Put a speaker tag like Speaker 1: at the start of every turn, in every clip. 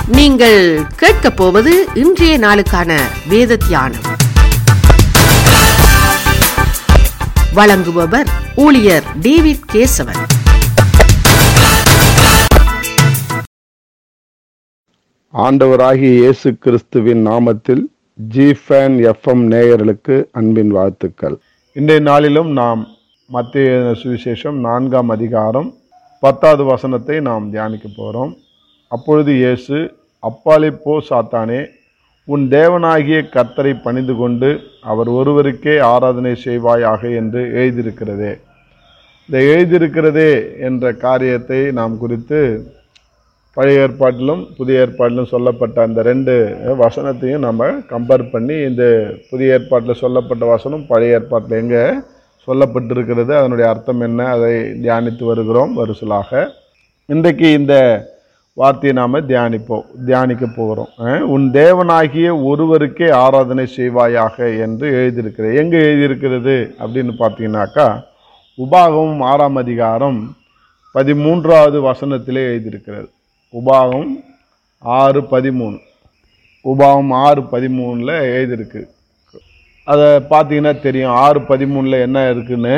Speaker 1: நீங்கள் கேட்கப் போவது இன்றைய நாளுக்கான வேத தியானம் வழங்குபவர் ஊழியர் டேவிட் கேசவன்
Speaker 2: ஆண்டவராகிய இயேசு கிறிஸ்துவின் நாமத்தில் ஜிஃபேன் எஃப்எம் நேயர்களுக்கு அன்பின் வாழ்த்துக்கள் இன்றைய நாளிலும் நாம் மத்திய சுவிசேஷம் நான்காம் அதிகாரம் பத்தாவது வசனத்தை நாம் தியானிக்க போகிறோம் அப்பொழுது இயேசு அப்பாலே போ சாத்தானே உன் தேவனாகிய கர்த்தரை பணிந்து கொண்டு அவர் ஒருவருக்கே ஆராதனை செய்வாயாக என்று எழுதியிருக்கிறதே இந்த எழுதியிருக்கிறதே என்ற காரியத்தை நாம் குறித்து பழைய ஏற்பாட்டிலும் புதிய ஏற்பாட்டிலும் சொல்லப்பட்ட அந்த ரெண்டு வசனத்தையும் நம்ம கம்பேர் பண்ணி இந்த புதிய ஏற்பாட்டில் சொல்லப்பட்ட வசனம் பழைய ஏற்பாட்டில் எங்கே சொல்லப்பட்டிருக்கிறது அதனுடைய அர்த்தம் என்ன அதை தியானித்து வருகிறோம் வருசலாக இன்றைக்கு இந்த வார்த்தையை நாம் தியானிப்போம் தியானிக்க போகிறோம் அஹ், உன் தேவனாகிய ஒருவருக்கே ஆராதனை செய்வாயாக என்று எழுதியிருக்கிறது எங்கே எழுதியிருக்கிறது அப்படின்னு பார்த்தீங்கன்னாக்கா உபாகமும் ஆறாம் அதிகாரம் பதிமூன்றாவது வசனத்திலே எழுதியிருக்கிறது உபாகம் ஆறு பதிமூணு உபாகம் ஆறு பதிமூணில் எழுதியிருக்கு அதை பார்த்தீங்கன்னா தெரியும் ஆறு பதிமூணில் என்ன இருக்குன்னு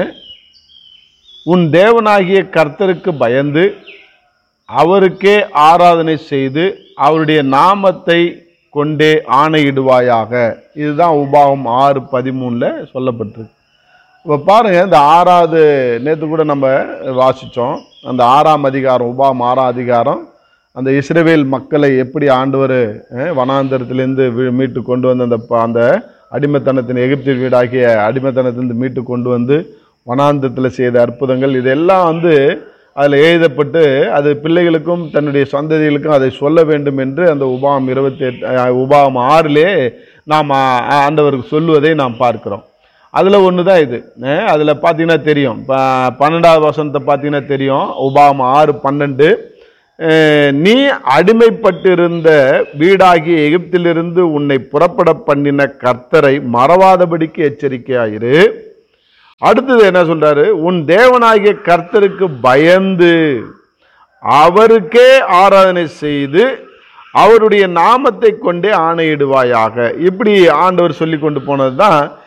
Speaker 2: உன் தேவனாகிய கர்த்தருக்கு பயந்து அவருக்கே ஆராதனை செய்து அவருடைய நாமத்தை கொண்டே ஆணையிடுவாயாக இதுதான் உபாகம் ஆறு பதிமூணில் சொல்லப்பட்டிருக்கு இப்போ பாருங்க இந்த ஆறாவது நேற்று கூட நம்ம வாசித்தோம் அந்த ஆறாம் அதிகாரம் உபாம் ஆறாம் அதிகாரம் அந்த இஸ்ரவேல் மக்களை எப்படி ஆண்டவர் அஹ், வனாந்தரத்திலேருந்து வீ- மீட்டு கொண்டு வந்து அந்த ப- அந்த அடிமைத்தனத்தின் எகிப்தில் வீடாகிய அடிமைத்தனத்திலிருந்து மீட்டு கொண்டு வந்து வனாந்தரத்தில் செய்த அற்புதங்கள் இதெல்லாம் வந்து அதில் எழுதப்பட்டு அது பிள்ளைகளுக்கும் தன்னுடைய சந்ததிகளுக்கும் அதை சொல்ல வேண்டும் என்று அந்த உபாம் இருபத்தி எட்டு உபாம் ஆறிலே நாம் ஆ- ஆண்டவருக்கு சொல்லுவதை நாம் பார்க்கிறோம் அதில் ஒன்று தான் இது அதில் பார்த்தீங்கன்னா தெரியும் இப்போ பன்னெண்டாவது வசனத்தை பார்த்தீங்கன்னா தெரியும் உபாம் ஆறு பன்னெண்டு அஹ், நீ அடிமைப்பட்டிருந்த வீடாகிய எகிப்திலிருந்து உன்னை புறப்பட பண்ணின கர்த்தரை மறவாதபடிக்கு எச்சரிக்கையாயிரு அடுத்தது என்ன சொல்றாரு உன் தேவனாகிய கர்த்தருக்கு பயந்து அவருக்கே ஆராதனை செய்து அவருடைய நாமத்தை கொண்டே ஆணையிடுவாயாக இப்படி ஆண்டவர் சொல்லி கொண்டு போனது தான்